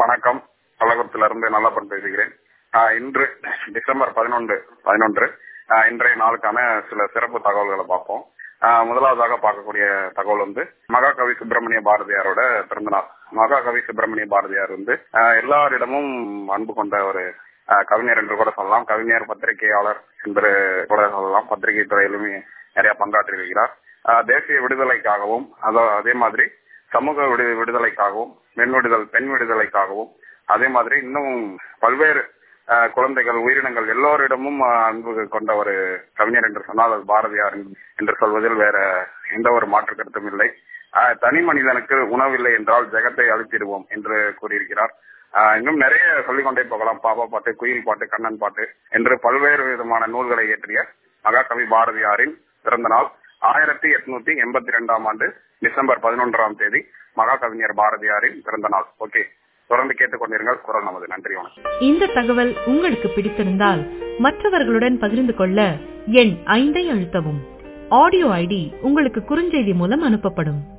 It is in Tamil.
வணக்கம் கள்ளக்குளத்துல இருந்து நல்லப்பன் பேசுகிறேன் ஆஹ் இன்று டிசம்பர் பதினொன்று பதினொன்று ஆஹ் இன்றைய நாளுக்கான சில சிறப்பு தகவல்களை பார்ப்போம் ஆஹ் முதலாவதாக பார்க்கக்கூடிய தகவல் வந்து மகாகவி சுப்பிரமணிய பாரதியாரோட பிறந்தநாள் மகாகவி சுப்பிரமணிய பாரதியார் வந்து ஆஹ் எல்லாரிடமும் அன்பு கொண்ட ஒரு ஆஹ் கவிஞர் என்று கூட சொல்லலாம் கவிஞர் பத்திரிகையாளர் என்று கூட சொல்லலாம் பத்திரிகை துறையிலுமே நிறைய பங்காற்றியிருக்கிறார் ஆஹ் தேசிய விடுதலைக்காகவும் அதோ அதே மாதிரி சமூக விடு விடுதலைக்காகவும் பெண் விடுதல் பெண் விடுதலைக்காகவும் அதே மாதிரி இன்னும் பல்வேறு ஆஹ் குழந்தைகள் உயிரினங்கள் எல்லோரிடமும் ஆஹ் அன்பு கொண்ட ஒரு கவிஞர் என்று சொன்னால் அது பாரதியார் என்று சொல்வதில் வேற எந்த ஒரு மாற்று கருத்தும் இல்லை ஆஹ் தனி மனிதனுக்கு உணவில்லை என்றால் ஜெகத்தை அழித்திடுவோம் என்று கூறியிருக்கிறார் ஆஹ் இன்னும் நிறைய சொல்லிக்கொண்டே போகலாம் பாப்பா பாட்டு குயில் பாட்டு கண்ணன் பாட்டு என்று பல்வேறு விதமான நூல்களை இயற்றிய மகாகவி பாரதியாரின் பிறந்த நாள் ஆயிரத்தி எட்நூத்தி எண்பத்தி ரெண்டாம் ஆண்டு டிசம்பர் பதினொன்றாம் தேதி மகாகவிஞர் பாரதியாரின் பிறந்த நாள் ஓகே தொடர்ந்து கேட்டுக்கொண்டிருங்கள் குரல் நமது நன்றி வணக்கம் இந்த தகவல் உங்களுக்கு பிடித்திருந்தால் மற்றவர்களுடன் பகிர்ந்து கொள்ள எண் ஐந்தை அழுத்தவும் ஆடியோ ஐடி உங்களுக்கு குறுஞ்செய்தி மூலம் அனுப்பப்படும்